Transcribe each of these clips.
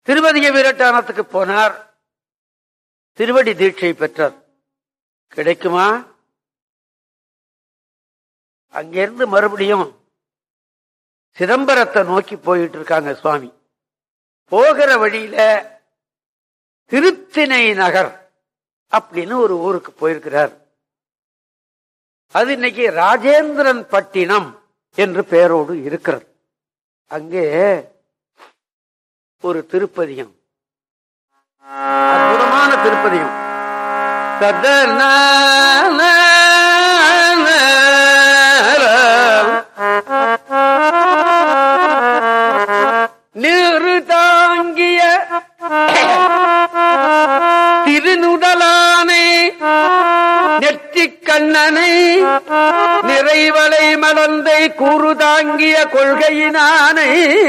திருவதிக வீரட்டானத்துக்கு போனார் திருவடி தீட்சை பெற்றார் கிடைக்குமா அங்கிருந்து மறுபடியும் சிதம்பரத்தை நோக்கி போயிட்டு இருக்காங்க சுவாமி போகிற வழியில திருத்திணை நகர் அப்படின்னு ஒரு ஊருக்கு போயிருக்கிறார் அது இன்னைக்கு ராஜேந்திரன் பட்டினம் என்று பெயரோடு இருக்கிறது அங்கே ஒரு திருப்பதியம் அற்புதமான திருப்பதியம் சதன நீரு தாங்கிய திருநுதலானை நெற்றிக் கண்ணனை நிறைவலை மலர்ந்தை கூறு தாங்கிய கொள்கையினானை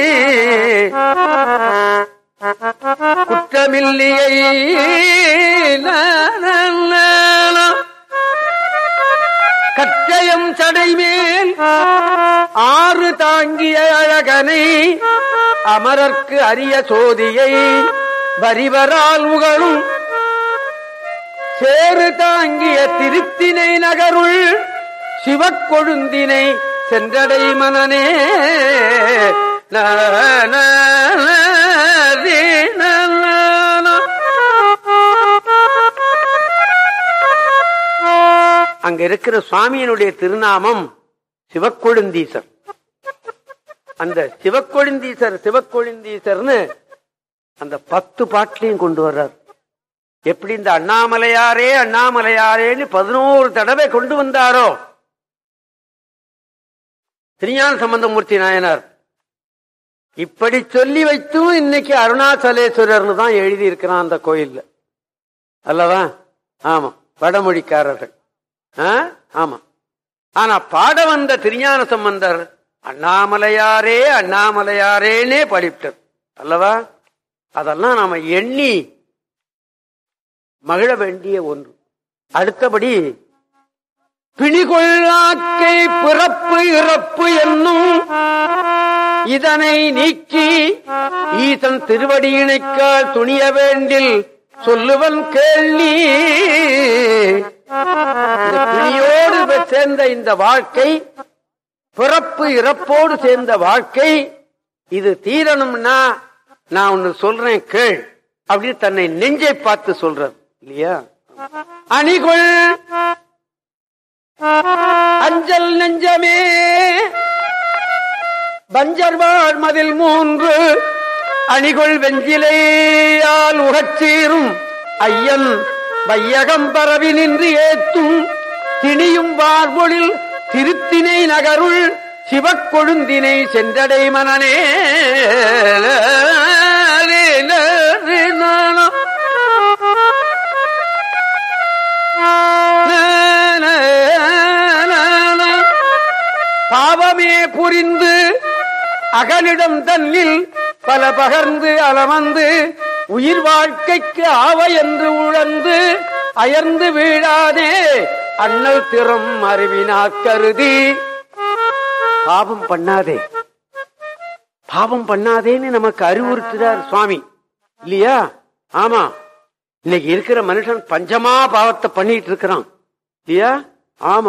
குற்றமில்லியை கச்சயம் சடைமேல் ஆறு தாங்கிய அழகனை அமரர்க்கு அரிய சோதியை வரிவரால் உகளும் சேறு தாங்கிய திருத்தினை நகருள் சிவக்கொழுந்தினை சென்றடை மனனே ந, ந, ந, ரி, ந, ந, ந. அங்க இருக்கிற சுவாமியினுடைய திருநாமம் சிவக்கொழுந்தீசர் அந்த சிவக்கொழுந்தீசர் சிவக்கொழுந்தீசர்னு அந்த பத்து பாட்டிலையும் கொண்டு வர்றார் எப்படி இந்த அண்ணாமலையாரே அண்ணாமலையாரேன்னு பதினோரு தடவை கொண்டு வந்தாரோ திருஞான சம்பந்தமூர்த்தி நாயனார் இப்படி சொல்லி வைத்தும் இன்னைக்கு அருணாச்சலேஸ்வரர்னு தான் எழுதி இருக்கிறான் அந்த கோயில்ல அல்லவா ஆமா வடமொழிக்காரர்கள் ஆ? ஆமா ஆனா பாட வந்த திருஞான சம்பந்தர் அண்ணாமலையாரே அண்ணாமலையாரேனே படிப்பிட்டர் அல்லவா அதெல்லாம் நாம எண்ணி மகிழ வேண்டிய ஒன்று அடுத்தபடி பிணிகொள்ளாக்கை பிறப்பு இறப்பு என்னும் இதனை நீக்கி ஈசன் திருவடியினைக்கால் துணிய வேண்டில் சொல்லுவன் கேள்வி இந்த பிணியோடு சேர்ந்த இந்த வாழ்க்கை பிறப்பு இறப்போடு சேர்ந்த வாழ்க்கை இது தீரணும்னா நான் ஒன்னு சொல்றேன் கேள் அப்படின்னு தன்னை நெஞ்சை பார்த்து சொல்றார் இல்லையா அணிகொள் அஞ்சல் நெஞ்சமே பஞ்சர்வாழ் மதில் மூன்று அணிகொள் வெஞ்சிலையால் உகச்சீரும் ஐயன் வையகம் பரவி நின்று ஏத்தும் திணியும் வார்பொழில் திருத்தினை நகருள் சிவக்கொழுந்தினை சென்றடை மனனே பாவமே புரிந்து அகலிடம் தன்னில் பல பகர்ந்து அலமந்து உயிர் வாழ்க்கைக்கு ஆவ என்று உழந்து அயர்ந்து வீழாதே அண்ணல் திறம் அறிவினாக் கருதி பாவம் பண்ணாதே பாவம் பண்ணாதேன்னு நமக்கு அறிவுறுத்துறார் சுவாமி இல்லையா ஆமா இன்னைக்கு இருக்கிற மனுஷன் பஞ்சமா பாவத்தை பண்ணிட்டு இருக்கிறான் இல்லையா ஆமா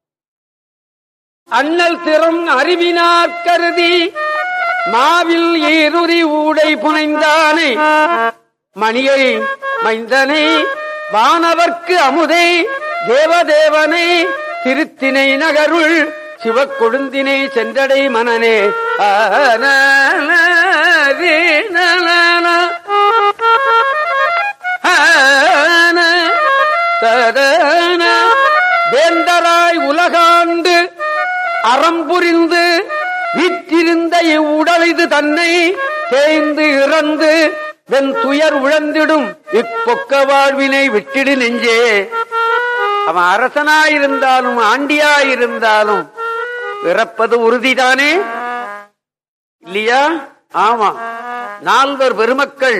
அண்ணல் திறம் அறிவினார் கருதி மாவில் ஈருரி ஊடை புனைந்தானை மணியை மைந்தனை வானவர்க்கு அமுதை தேவதேவனை திருத்தினை நகருள் சிவக்கொழுந்தினை சென்றடை மனனே ஆன வேந்தராய் உலகாண்டு அறம் புரிந்து வீற்றிருந்த இவ்வுடல் இது தன்னை தேய்ந்து இறந்து வெண் துயர் உழந்திடும் இப்பொக்க வாழ்வினை விட்டிடு நெஞ்சே அவன் அரசனாயிருந்தாலும் ஆண்டியாயிருந்தாலும் பிறப்பது உறுதிதானே இல்லையா ஆமா நால்வர் பெருமக்கள்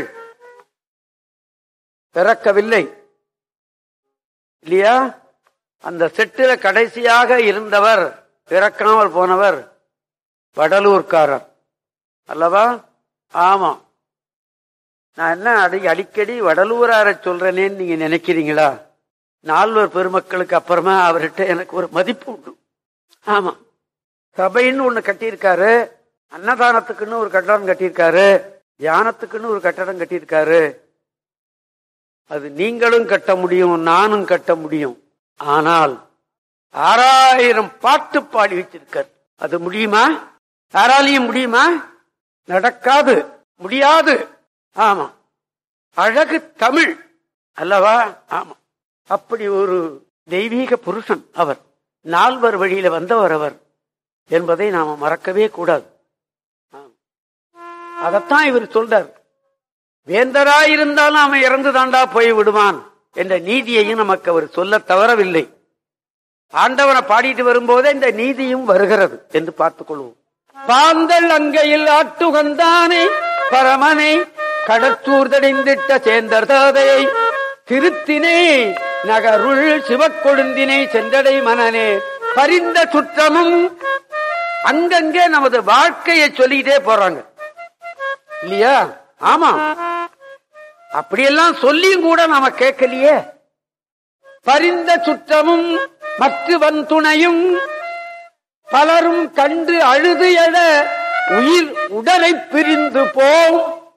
பிறக்கவில்லை இல்லையா அந்த செட்டில கடைசியாக இருந்தவர் பிறக்காமல் போனவர் வடலூர்காரர் அல்லவா ஆமா நான் என்ன அடி அடிக்கடி வடலூரார சொல்றேனேன்னு நீங்க நினைக்கிறீங்களா நால்வர் பெருமக்களுக்கு அப்புறமா அவர்கிட்ட எனக்கு ஒரு மதிப்பு உண்டு ஆமா சபைன்னு ஒண்ணு கட்டியிருக்காரு அன்னதானத்துக்குன்னு ஒரு கட்டடம் கட்டியிருக்காரு தியானத்துக்குன்னு ஒரு கட்டடம் கட்டியிருக்காரு அது நீங்களும் கட்ட முடியும் நானும் கட்ட முடியும் ஆனால் ஆறாயிரம் பாட்டு பாடி வச்சிருக்கார் அது முடியுமா யாராலையும் முடியுமா நடக்காது முடியாது ஆமா அழகு தமிழ் அல்லவா ஆமா அப்படி ஒரு தெய்வீக புருஷன் அவர் நால்வர் வழியில வந்தவர் அவர் என்பதை நாம மறக்கவே கூடாது ஆம். அதைத்தான் இவர் சொல்றார் வேந்தராயிருந்தாலும் அவன் இறந்து தாண்டா போய் விடுவான் என்ற நீதியையும் நமக்கு அவர் சொல்ல தவறவில்லை ஆண்டவனை பாடிட்டு வரும்போதே இந்த நீதியும் வருகிறது என்று பார்த்துக் கொள்வோம் பாந்தல் அங்கையில் ஆட்டுகந்தானே பரமனை கடற்றூர் தடைந்திட்ட சேந்தர் தாதையை திருத்தினை நகருள் சிவக்கொழுந்தினை சென்றடை மனனே பரிந்த சுற்றமும் அங்கங்கே நமது வாழ்க்கையை சொல்லிக்கிட்டே போறாங்க இல்லையா ஆமா அப்படியெல்லாம் சொல்லியும் கூட நாம கேட்கலையே பரிந்த சுற்றமும் மற்ற வன்துணையும் பலரும் கண்டு அழுது எழ உயிர் உடலை பிரிந்து போம்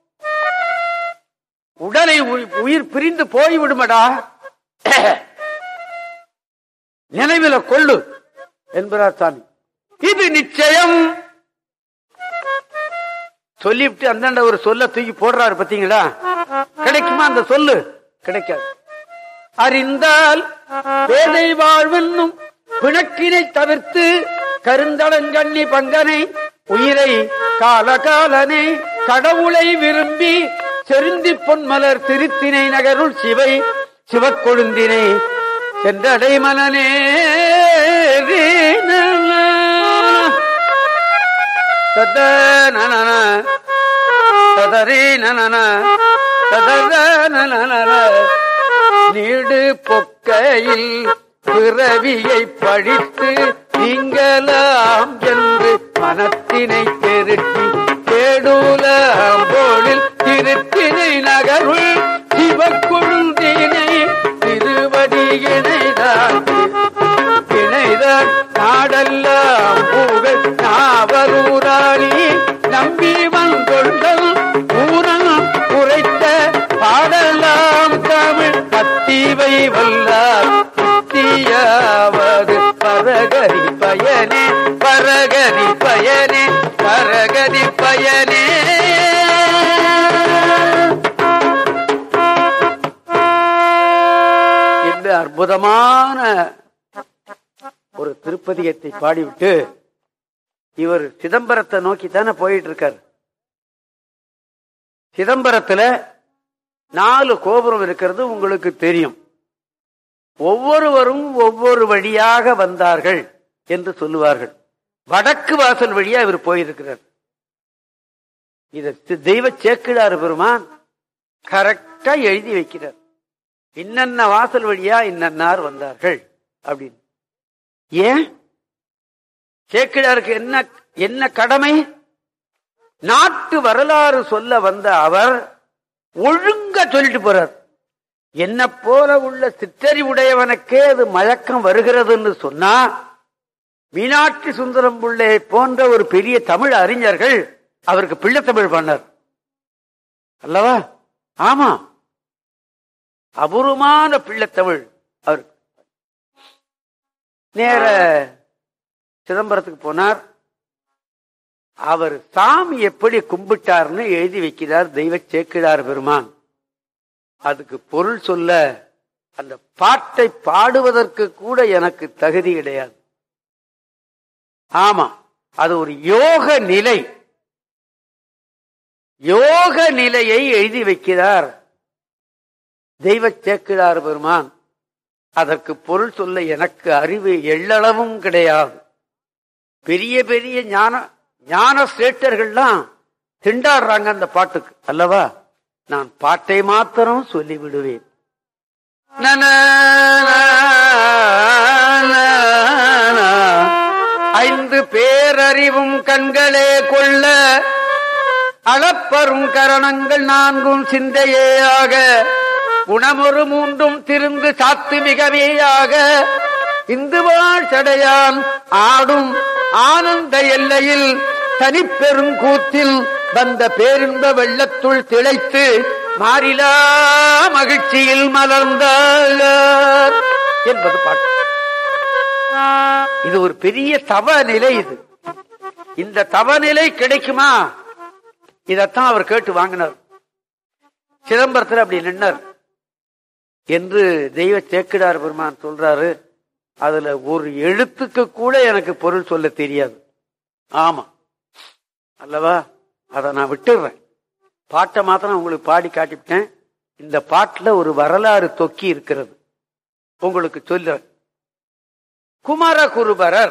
உடலை உயி- உயிர் பிரிந்து போய்விடுமடா நினைவில கொள்ளு என்பார் சாமி இது நிச்சயம் சொல்லிவிட்டு அந்தாண்ட ஒரு சொல்ல தூக்கி போடுறாரு பாத்தீங்களா கிடைக்குமா அந்த சொல்லு கிடைக்காது அறிந்தால் வேதை வாழ்வென்னும் பிணக்கினை தவிர்த்து கருந்தளங்கண்ணி பங்கனை உயிரை காலகாலனை கடவுளை விரும்பி செருந்தி பொன்மலர் திருத்தினை நகருள் சிவை சிவக்கொழுந்தினை சென்றடை மனநே ததனன ததரே நனன ததரனனன நீடு பொக்கையில் பிறவியை பழித்து நீங்களாம் என்று மனத்தினை திருட்டி கேடூலாம் போலில் திருத்தினை நகருள் சிவக்குழுந்தினை திருவடியினைதான் இணைதான் நாடெல்லாம் புகழ் நாவலூராளி நம்பி வந்தொண்டல் ஊரல் உரைத்த பாடலாம் தமிழ் பத்தீவை வல்லார் புத்தியாவது பரகதி பயனே பரகதி பயனே பரகதி பயனே இந்த அற்புதமான ஒரு திருப்பதியத்தை பாடிவிட்டு இவர் சிதம்பரத்தை நோக்கி தானே போயிட்டு இருக்கார் சிதம்பரத்துல நாலு கோபுரம் இருக்கிறது உங்களுக்கு தெரியும் ஒவ்வொருவரும் ஒவ்வொரு வழியாக வந்தார்கள் என்று சொல்லுவார்கள் வடக்கு வாசல் வழியா இவர் போயிருக்கிறார் இத தி- தெய்வ சேக்கிழார் பெருமான் கரெக்டா எழுதி வைக்கிறார் இன்னென்ன வாசல் வழியா இன்னன்னார் வந்தார்கள் அப்படின்னு ஏன் சேக்கிழாருக்கு என்ன என்ன கடமை நாட்டு வரலாறு சொல்ல வந்த அவர் ஒழுங்கா சொல்லிட்டு போறார் என்ன போல உள்ள சிற்றறிவுடையவனுக்கே அது மயக்கம் வருகிறதுன்னு சொன்னா மீனாட்சி சுந்தரம் பிள்ளை போன்ற ஒரு பெரிய தமிழ் அறிஞர்கள் அவருக்கு பிள்ளைத்தமிழ் பண்ணார் அல்லவா ஆமா அபூர்வமான பிள்ளைத்தமிழ் அவர் நேர சிதம்பரத்துக்கு போனார் அவர் சாமி எப்படி கும்பிட்டார்னு எழுதி வைக்கிறார் தெய்வ சேக்கிழார் பெருமான் அதுக்கு பொருள் சொல்ல அந்த பாட்டை பாடுவதற்கு கூட எனக்கு தகுதி கிடையாது ஆமா அது ஒரு யோக நிலை யோக நிலையை எழுதி வைக்கிறார் தெய்வ சேக்கிழார் பெருமான் அதற்கு பொருள் சொல்ல எனக்கு அறிவு எள்ளளவும் கிடையாது பெரிய பெரிய ஞான ஞான சேட்டர்கள்லாம் திண்டாடுறாங்க அந்த பாட்டுக்கு அல்லவா நான் பாட்டை மாத்திரம் சொல்லி விடுவேன் நன, ஐந்து பேரறிவும் கண்களே கொள்ள அளப்பரும் கரணங்கள் நான்கும் சிந்தையேயாக குணமொரு மூன்றும் திருந்து சாத்து மிகவேயாக இந்துவாழ் சடையான் ஆடும் ஆனந்த எல்லையில் தனிப்பெருங்கூத்தில் வந்த பேரின்ப வெள்ளத்துள் திளைத்து மாறிலா மகிழ்ச்சியில் மலர்ந்தார் என்பது பாட்டு இது ஒரு பெரிய தவ நிலை இது இந்த தவநிலை கிடைக்குமா இதத்தான் அவர் கேட்டு வாங்கினார் சிதம்பரத்தில் அப்படி நின்னர் என்று தெய்வ சேக்கிடார் பெருமான் சொல்றாரு அதுல ஒரு எழுத்துக்கு கூட எனக்கு பொருள் சொல்ல தெரியாது ஆமா அல்லவா அதை நான் விட்டுடுறேன் பாட்டை மாத்திரம் உங்களுக்கு பாடி காட்டிவிட்டேன் இந்த பாட்டுல ஒரு வரலாறு தொக்கி இருக்கிறது உங்களுக்கு சொல்ல குமார குருபரர்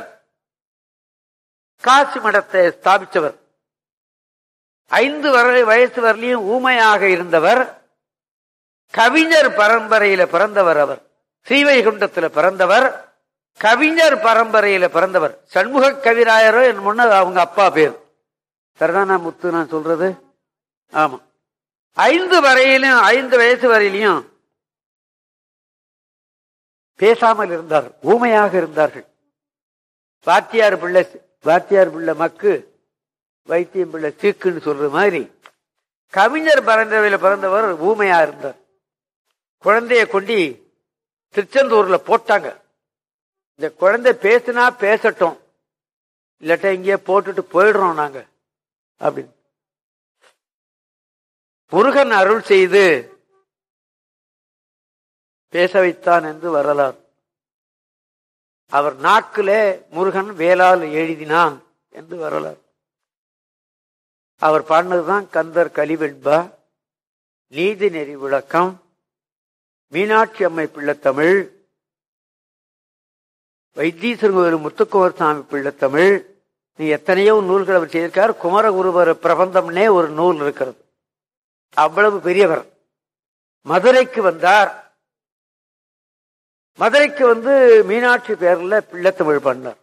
காசி மடத்தை ஸ்தாபிச்சவர் ஐந்து வர வயசு வரலையும் ஊமையாக இருந்தவர் கவிஞர் பரம்பரையில பிறந்தவர் அவர் ஸ்ரீவைகுண்டத்துல பிறந்தவர் கவிஞர் பரம்பரையில பிறந்தவர் சண்முக கவிராயரோ என் முன்னர் அவங்க அப்பா பேர் சரிதானா முத்து நான் சொல்றது ஆமா ஐந்து வரையிலும் ஐந்து வயசு வரையிலையும் பேசாமல் இருந்தார் ஊமையாக இருந்தார்கள் வாத்தியார் பிள்ளை வாத்தியார் பிள்ளை மக்கு வைத்தியம் பிள்ளை சீக்குன்னு சொல்ற மாதிரி கவிஞர் பரந்தவையில் பிறந்தவர் ஊமையா இருந்தார் குழந்தைய கொண்டி திருச்செந்தூர்ல போட்டாங்க இந்த குழந்தை பேசினா பேசட்டும் இல்லாட்ட இங்கேயே போட்டுட்டு போயிடுறோம் நாங்க அப்படின்னு முருகன் அருள் செய்து பேச வைத்தான் என்று வரலாறு அவர் நாக்கிலே முருகன் வேளால் எழுதினான் என்று வரலாறு அவர் பாடினதுதான் கந்தர் கலிவெண்பா நீதி நெறி விளக்கம் மீனாட்சி அம்மை பிள்ளைத்தமிழ் வைத்தீஸ்வரன் கோயில் முத்துக்குமார் சாமி பிள்ளைத்தமிழ் நீ எத்தனையோ நூல்கள் அவர் செய்திருக்கார் குமரகுருவர் பிரபந்தம்னே ஒரு நூல் இருக்கிறது அவ்வளவு பெரியவர் மதுரைக்கு வந்தார் மதுரைக்கு வந்து மீனாட்சி பேர்ல பிள்ளைத்தமிழ் பண்ணார்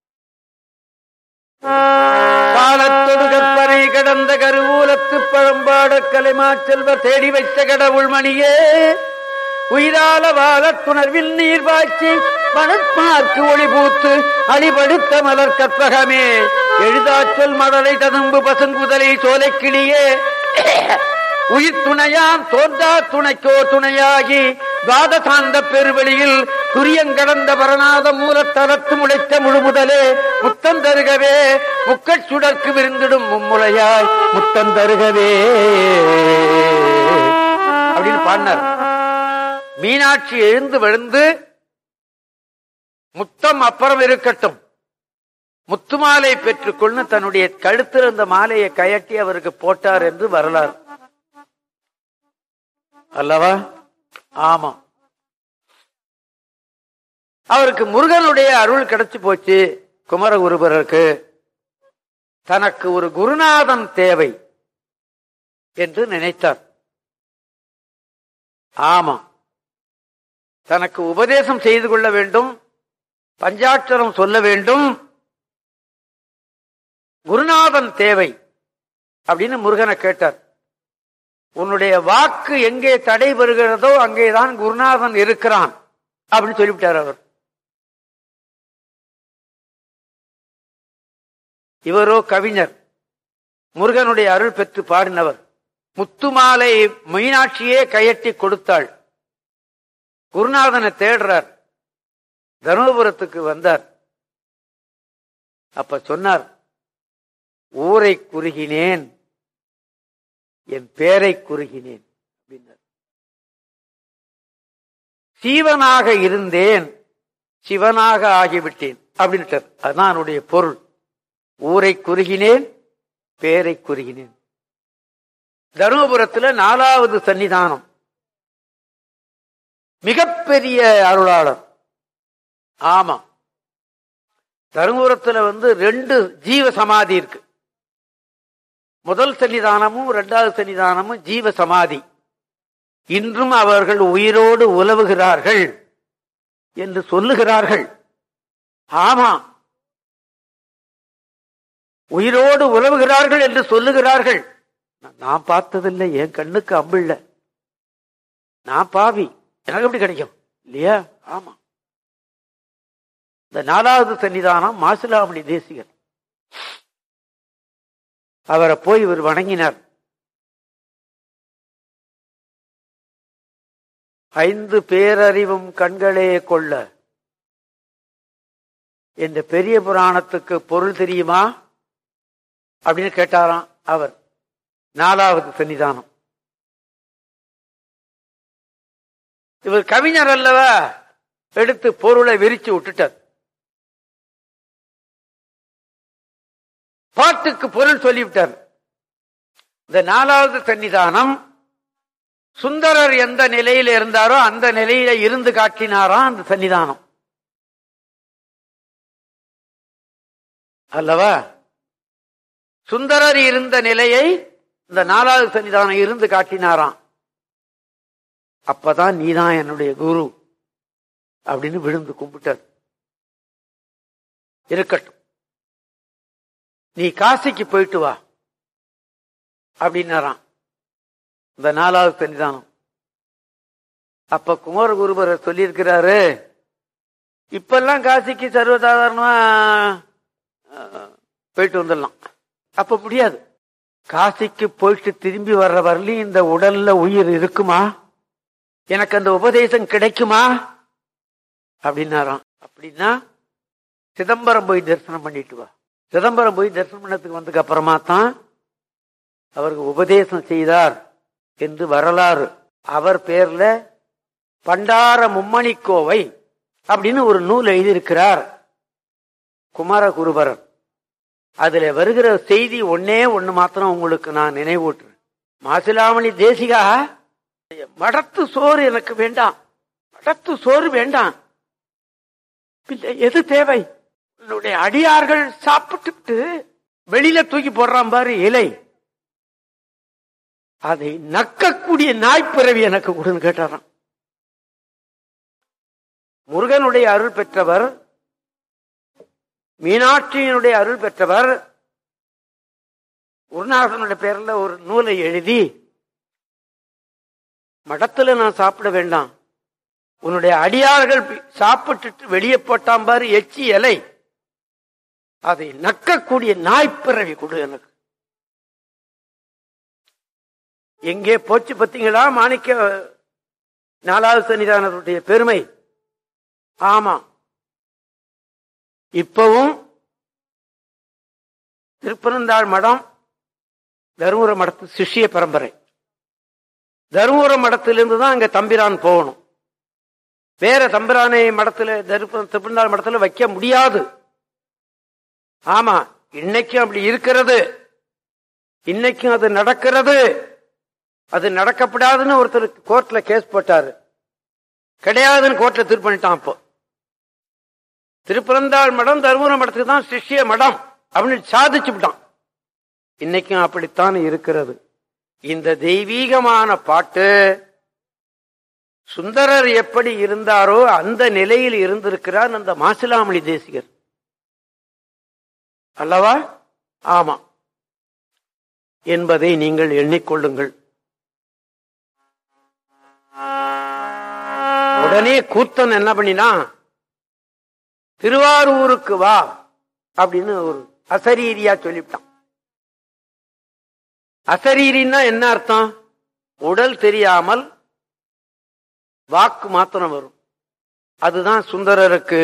காலத்தொடு கற்பனை கடந்த கருவூலத்து பழம்பாட கலைமா செல்வர் தேடி வைத்த கடவுள் மணியே உயிரால வாழத் துணர்வில் நீர் பாய்ச்சி மணற்பார்க்கு ஒளி பூத்து அடிபடுத்த மலர் கற்பகமே எழுதாச்சொல் மடலை ததும்பு பசுங்குதலை சோலைக்கிளியே உயிர் துணையான் தோன்றா துணைக்கோ துணையாகி துவாதசாந்த பெருவெளியில் துரியங்கடந்த பரநாத மூலத்தலத்து முளைத்த முழுமுதலே முத்தம் தருகவே முக்கட் சுடர்க்கு விருந்திடும் மும்முளையாய் முத்தம் தருகவே அப்படின்னு பாடினார் மீனாட்சி எழுந்து விழுந்து முத்தம் அப்புறம் இருக்கட்டும் முத்துமாலை பெற்றுக்கொண்டு தன்னுடைய கழுத்தில் இருந்த மாலையை கயட்டி அவருக்கு போட்டார் என்று வரலாறு அல்லவா ஆமா அவருக்கு முருகனுடைய அருள் கிடைச்சு போச்சு குமரகுருபருக்கு தனக்கு ஒரு குருநாதன் தேவை என்று நினைத்தார் ஆமா தனக்கு உபதேசம் செய்து கொள்ள வேண்டும் பஞ்சாட்சரம் சொல்ல வேண்டும் குருநாதன் தேவை அப்படின்னு முருகனை கேட்டார் உன்னுடைய வாக்கு எங்கே தடை பெறுகிறதோ அங்கேதான் குருநாதன் இருக்கிறான் அப்படின்னு சொல்லிவிட்டார் அவர் இவரோ கவிஞர் முருகனுடைய அருள் பெற்று பாடினவர் முத்துமாலை மீனாட்சியே கையட்டி கொடுத்தாள் குருநாதனை தேடுறார் தருமபுரத்துக்கு வந்தார் அப்ப சொன்னார் ஊரை குறுகினேன் என் பேரை குறுகினேன் அப்படின்னார் சீவனாக இருந்தேன் சிவனாக ஆகிவிட்டேன் அப்படின்ட்டார் அதுதான் என்னுடைய பொருள் ஊரை குறுகினேன் பேரை குறுகினேன் தருமபுரத்துல நாலாவது சன்னிதானம் மிகப்பெரிய அருளாளர் ஆமா தருமபுரத்துல வந்து ரெண்டு ஜீவ சமாதி இருக்கு முதல் சன்னிதானமும் இரண்டாவது சன்னிதானமும் ஜீவ சமாதி இன்றும் அவர்கள் உயிரோடு உலவுகிறார்கள் என்று சொல்லுகிறார்கள் ஆமா உயிரோடு உலவுகிறார்கள் என்று சொல்லுகிறார்கள் நான் பார்த்ததில்லை என் கண்ணுக்கு அம்பு இல்ல நான் பாவி எனக்கு எப்படி கிடைக்கும் இல்லையா ஆமா இந்த நாலாவது சன்னிதானம் மாசிலாமணி தேசிகர் அவரை போய் இவர் வணங்கினார் ஐந்து பேரறிவும் கண்களே கொள்ள இந்த பெரிய புராணத்துக்கு பொருள் தெரியுமா அப்படின்னு கேட்டாராம் அவர் நாலாவது சன்னிதானம் இவர் கவிஞர் அல்லவா எடுத்து பொருளை விரிச்சு விட்டுட்டார் பாட்டுக்கு பொருள் சொல்லிவிட்டார் இந்த நாலாவது சன்னிதானம் சுந்தரர் எந்த நிலையில இருந்தாரோ அந்த நிலையில இருந்து காட்டினாராம் அந்த சன்னிதானம் அல்லவா சுந்தரர் இருந்த நிலையை இந்த நாலாவது சன்னிதானம் இருந்து காட்டினாராம் அப்பதான் நீதான் என்னுடைய குரு அப்படின்னு விழுந்து கும்பிட்டார் இருக்கட்டும் நீ காசிக்கு போயிட்டு வா அப்படின்னாராம் இந்த நாலாவது சன்னிதானம் அப்ப குமாரகுருபரர் சொல்லியிருக்கிறாரு இப்பெல்லாம் காசிக்கு சர்வசாதாரணமா அஹ், போயிட்டு வந்துடலாம் அப்ப முடியாது காசிக்கு போயிட்டு திரும்பி வர்ற வரலையும் இந்த உடல்ல உயிர் இருக்குமா எனக்கு அந்த உபதேசம் கிடைக்குமா அப்படின்னாராம் அப்படின்னா சிதம்பரம் போய் தரிசனம் பண்ணிட்டு வா சிதம்பரம் போய் தரிசனம் பண்ணதுக்கு வந்ததுக்கு அப்புறமா தான் அவருக்கு உபதேசம் செய்தார் என்று வரலாறு அவர் பேர்ல பண்டார மும்மணி கோவை அப்படின்னு ஒரு நூல் எழுதியிருக்கிறார் குமாரகுருபரர் அதுல வருகிற செய்தி ஒன்னே ஒண்ணு மாத்திரம் உங்களுக்கு நான் நினைவூட்டுறேன் மாசிலாமணி தேசிகா மடத்து சோறு எனக்கு வேண்டாம் மடத்து சோறு வேண்டாம் பிள்ளை எது தேவை உன்னுடைய அடியார்கள் சாப்பிட்டுட்டு வெளியில தூக்கி போடுறான் பாரு இலை அதை நக்கக்கூடிய நாய்ப்பிறவி எனக்கு கொடுன்னு கேட்டாராம் முருகனுடைய அருள் பெற்றவர் மீனாட்சியினுடைய அருள் பெற்றவர் குருநாதனுடைய பேர்ல ஒரு நூலை எழுதி மடத்துல நான் சாப்பிட வேண்டாம் உன்னுடைய அடியார்கள் பி- சாப்பிட்டுட்டு வெளியே போட்டான் பாரு எச்சி இலை அதை நக்கக்கூடிய நாய்ப்பிறவி கொடு எனக்கு எங்கே போச்சு பத்தீங்களா மாணிக்க நாலாவது சன்னிதானத்துடைய பெருமை ஆமா இப்பவும் திருப்பனந்தாள் மடம் தருமபுர மடத்து சிஷ்ய பரம்பரை தருமபுர மடத்திலிருந்து தான் அங்க தம்பிரான் போகணும் வேற தம்பிரானை மடத்துல தருப்ப திருப்பனந்தாள் மடத்துல வைக்க முடியாது ஆமா இன்னைக்கும் அப்படி இருக்கிறது இன்னைக்கும் அது நடக்கிறது அது நடக்கப்படாதுன்னு ஒருத்தர் கோர்ட்ல கேஸ் போட்டாரு கிடையாதுன்னு கோர்ட்ல தீர்ப்பு பண்ணிட்டான் அப்போ திருப்பரந்தாள் மடம் தருமபுர மடத்துக்கு தான் சிஷ்ய மடம் அப்படின்னு சாதிச்சு விட்டான் இன்னைக்கும் அப்படித்தான் இருக்கிறது இந்த தெய்வீகமான பாட்டு சுந்தரர் எப்படி இருந்தாரோ அந்த நிலையில் இருந்திருக்கிறார் அந்த மாசிலாமணி தேசிகர் அல்லவா ஆமா என்பதை நீங்கள் எண்ணிக்கொள்ளுங்கள் உடனே கூத்தன் என்ன பண்ணினா திருவாரூருக்கு வா அப்படின்னு ஒரு அசரீரியா சொல்லிவிட்டான் அசரீரின்னா என்ன அர்த்தம் உடல் தெரியாமல் வாக்கு மாத்திரம் வரும் அதுதான் சுந்தரருக்கு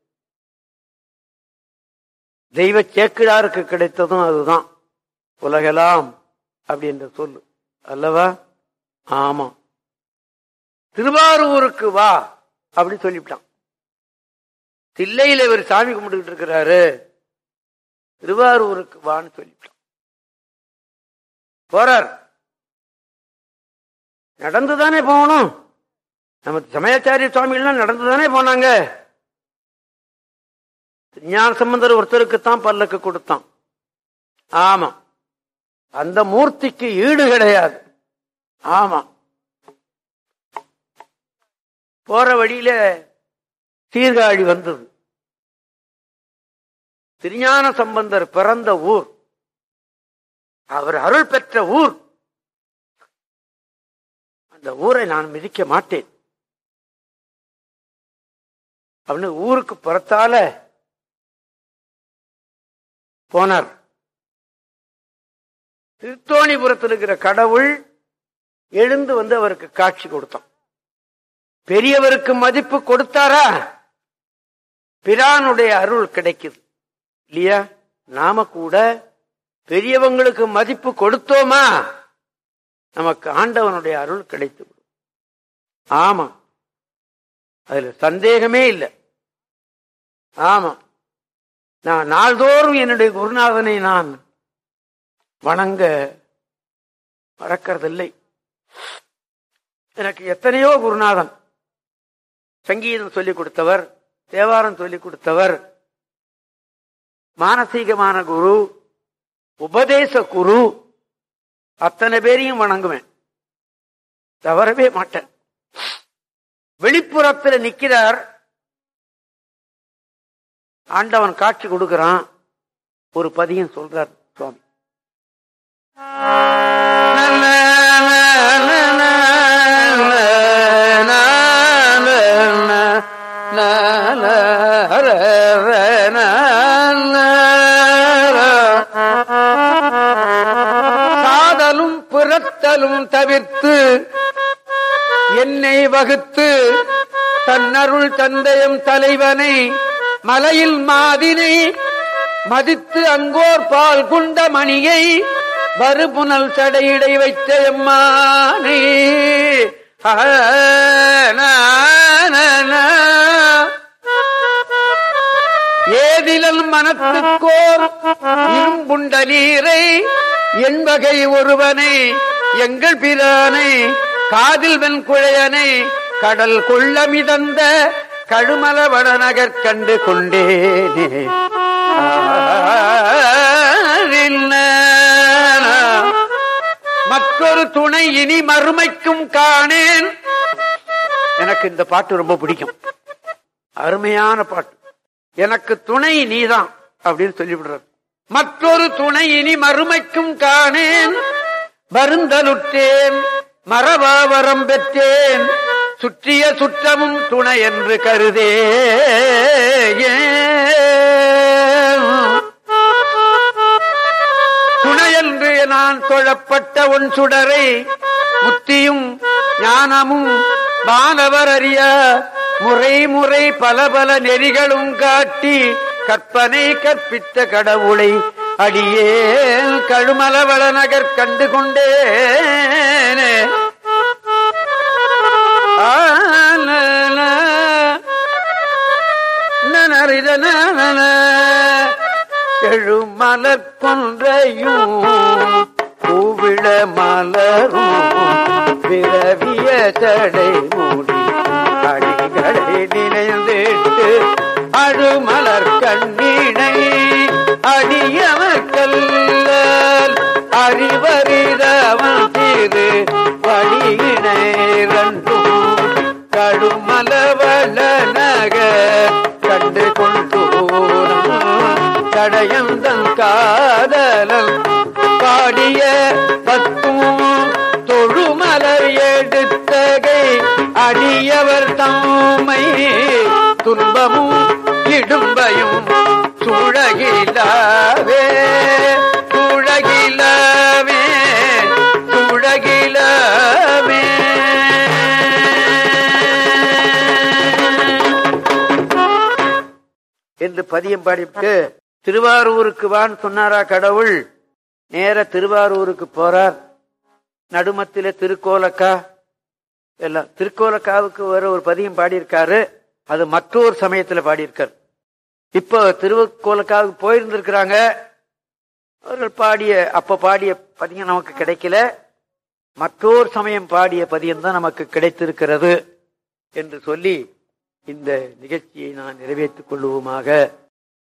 தெய்வ சேக்கிழாருக்கு கிடைத்ததும் அதுதான் உலகெல்லாம் அப்படின்ற சொல்லு அல்லவா ஆமா திருவாரூருக்கு வா அப்படி சொல்லிவிட்டான் தில்லையில இவர் சாமி கும்பிட்டுக்கிட்டு இருக்கிறாரு திருவாரூருக்கு வான்னு சொல்லிவிட்டான் போறார் நடந்துதானே போகணும் நம்ம சமயாச்சாரிய சுவாமிகள்லாம் நடந்துதானே போனாங்க ஞான சம்பந்தர் ஒருத்தருக்குத்தான் பல்லக்கு கொடுத்தான் ஆமா அந்த மூர்த்திக்கு ஈடு கிடையாது ஆமா போற வழியில சீர்காழி வந்தது திருஞான சம்பந்தர் பிறந்த ஊர் அவர் அருள் பெற்ற ஊர் அந்த ஊரை நான் மிதிக்க மாட்டேன் அப்படின்னு ஊருக்கு புறத்தால போனார் திருத்தோணிபுரத்தில் இருக்கிற கடவுள் எழுந்து வந்து அவருக்கு காட்சி கொடுத்தான் பெரியவருக்கு மதிப்பு கொடுத்தாரா பிரானுடைய அருள் கிடைக்குது இல்லையா நாம கூட பெரியவங்களுக்கு மதிப்பு கொடுத்தோமா நமக்கு ஆண்டவனுடைய அருள் கிடைத்து விடும். ஆமா அதுல சந்தேகமே இல்லை ஆமா நான் நாள்தோறும் என்னுடைய குருநாதனை நான் வணங்க மறக்கிறதில்லை எனக்கு எத்தனையோ குருநாதன் சங்கீதம் சொல்லிக் கொடுத்தவர் தேவாரம் சொல்லிக் கொடுத்தவர் மானசீகமான குரு உபதேச குரு அத்தனை பேரையும் வணங்குவேன் தவறவே மாட்டேன் வெளிப்புறத்தில் நிக்கிறார் ஆண்டவன் காட்சி கொடுக்கிறான் ஒரு பதியம் சொல்றார் சுவாமி சாதலும் பிறத்தலும் தவிர்த்து என்னை வகுத்து தன்னருள் தந்தையம் தலைவனை மலையில் மாதினை மதித்து அங்கோர் பால் குண்ட மணியை வருபுனல் சடையிடை வைத்த எம்மானே ஆ, நா, நா, நா. ஏதிலல் மனத்துக்கோர் இரும்புண்ட நீரை என்பகை ஒருவனை எங்கள் பிரானை காதில் வெண்குழையனை கடல் கொள்ள மிதந்த கழுமல வடநகர் கண்டு கொண்டேனே மற்றொரு துணை இனி மறுமைக்கும் காணேன் எனக்கு இந்த பாட்டு ரொம்ப பிடிக்கும் அருமையான பாட்டு எனக்கு துணை நீதான் அப்படின்னு சொல்லிவிடுறார் மற்றொரு துணை இனி மறுமைக்கும் காணேன் வருந்தலுற்றேன் மரபாவரம் பெற்றேன் சுற்றிய சுற்றமும் துணை என்று கருதே துணை என்று நான் தொழப்பட்ட உன் சுடரை முத்தியும் ஞானமும் வானவர் அறிய முறை முறை பல பல நெறிகளும் காட்டி கற்பனை கற்பித்த கடவுளை அடியேன் கழுமலவள நகர் கண்டு கொண்டேனே ஆ, லா, லா. நனரித நனன. எழுமலர் கொன்றையும் பூவிழ மலரும் பிறவிய தடை மூடி அடிகளை நினைந்திட்டு அழுமலர் கண்ணினை அடியவர் கல்லால் அறிவறிதவன் திரு வழியினை ரெண்டும் கடுமலவள நகர் கண்டு கொண்டோரும் தடயந்தன் காதலன் பாடிய பத்தும் தொழுமலர் எடுத்தகை அடியவர் தம்மை துன்பமும் இடும்பையும் சுழகிலாவே சுழகிலாவே சுழகிலாவே என்று பதியம் பாடிவிட்டு திருவாரூருக்கு வான்னு சொன்னாரா கடவுள் நேர திருவாரூருக்கு போறார் நடுமத்தில திருக்கோலக்கா எல்லாம் திருக்கோலக்காவுக்கு வர ஒரு பதியம் பாடியிருக்காரு அது மற்றொரு சமயத்துல பாடியிருக்காரு இப்போ திருவக்கோலக்காவுக்கு போயிருந்திருக்கிறாங்க அவர்கள் பாடிய அப்ப பாடிய பதியம் நமக்கு கிடைக்கல மற்றொரு சமயம் பாடிய பதியம் தான் நமக்கு கிடைத்திருக்கிறது என்று சொல்லி இந்த நிகழ்ச்சியை நான் நிறைவேற்றிக் கொள்வோமாக